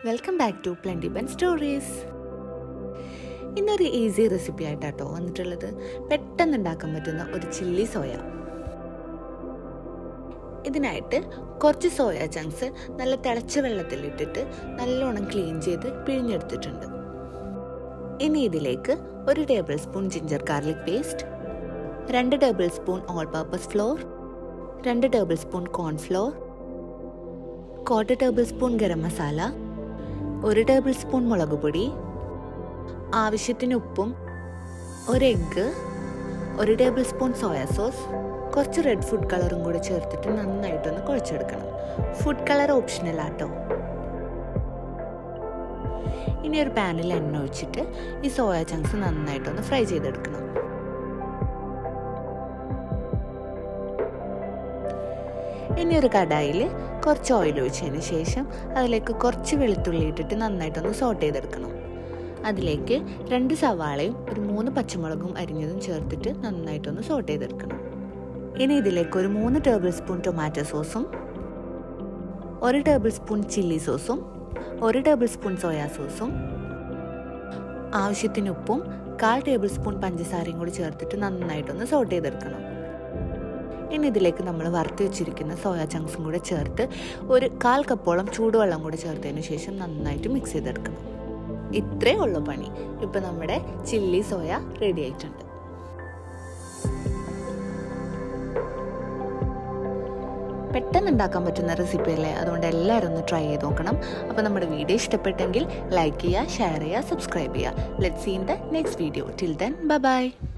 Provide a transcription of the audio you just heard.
welcome back to plenty bun stories ഇന്നൊരു easy recipe ആയിട്ടാട്ടോ വന്നിട്ടുള്ളത് പെട്ടെന്ന് ഉണ്ടാക്കാൻ പറ്റുന്ന ഒരു ചില്ലി സോയ ഇതിനായിട്ട് കുറച്ച് സോയ ചങ്ക്സ് നല്ല തിളച്ച വെള്ളത്തിലിട്ടിട്ട് നല്ലോണം ക്ലീൻ ചെയ്ത് പിഴിഞ്ഞെടുത്തിട്ടുണ്ട് ഇനി ഇതിലേക്ക് ഒരു tablespoon ginger garlic paste രണ്ട് tablespoon all purpose flour രണ്ട് tablespoon cornflour quarter tablespoon garam masala ഒരു ടേബിൾ സ്പൂൺ മുളക് പൊടി ആവശ്യത്തിന് ഉപ്പും ഒരു എഗ്ഗ് ഒരു ടേബിൾ സ്പൂൺ സോയ സോസ് കുറച്ച് റെഡ് ഫുഡ് കളറും കൂടി ചേർത്തിട്ട് നന്നായിട്ടൊന്ന് കുഴച്ചെടുക്കണം ഫുഡ് കളർ ഓപ്ഷണൽ ആട്ടോ ഇനി ഒരു പാനിൽ എണ്ണ ഒഴിച്ചിട്ട് ഈ സോയ ചങ്ക്സ് നന്നായിട്ടൊന്ന് ഫ്രൈ ചെയ്തെടുക്കണം ഇനി ഒരു കടായിൽ കുറച്ച് ഓയിൽ ഒഴിച്ചതിന് ശേഷം അതിലേക്ക് കുറച്ച് വെളുത്തുള്ളി ഇട്ടിട്ട് നന്നായിട്ടൊന്ന് സോട്ട് ചെയ്തെടുക്കണം അതിലേക്ക് രണ്ട് സവാളയും ഒരു മൂന്ന് പച്ചമുളകും അരിഞ്ഞതും ചേർത്തിട്ട് നന്നായിട്ടൊന്ന് സോട്ട് ചെയ്തെടുക്കണം ഇനി ഇതിലേക്ക് ഒരു മൂന്ന് ടേബിൾ സ്പൂൺ ടൊമാറ്റോ സോസും ഒരു ടേബിൾ സ്പൂൺ ചില്ലി സോസും ഒരു ടേബിൾ സ്പൂൺ സോയാ സോസും ആവശ്യത്തിന് ഉപ്പും കാൽ ടേബിൾ സ്പൂൺ പഞ്ചസാരയും കൂടി ചേർത്തിട്ട് നന്നായിട്ടൊന്ന് സോട്ട് ചെയ്തെടുക്കണം ഇനി ഇതിലേക്ക് നമ്മൾ വറുത്തി വെച്ചിരിക്കുന്ന സോയ ചങ്ക്സും കൂടെ ചേർത്ത് ഒരു കാൽ കപ്പോളം ചൂടുവെള്ളം കൂടി ചേർത്തതിന് ശേഷം നന്നായിട്ട് മിക്സ് ചെയ്തെടുക്കണം ഇത്രേ ഉള്ളൂ പണി ഇപ്പം നമ്മുടെ ചില്ലി സോയ റെഡി ആയിട്ടുണ്ട് പെട്ടെന്ന് ഉണ്ടാക്കാൻ പറ്റുന്ന റെസിപ്പി അല്ലേ അതുകൊണ്ട് എല്ലാവരും ഒന്ന് ട്രൈ ചെയ്ത് നോക്കണം അപ്പോൾ നമ്മുടെ വീഡിയോ ഇഷ്ടപ്പെട്ടെങ്കിൽ ലൈക്ക് ചെയ്യുക ഷെയർ ചെയ്യുക സബ്സ്ക്രൈബ് ചെയ്യുക let seen the next video till then bye by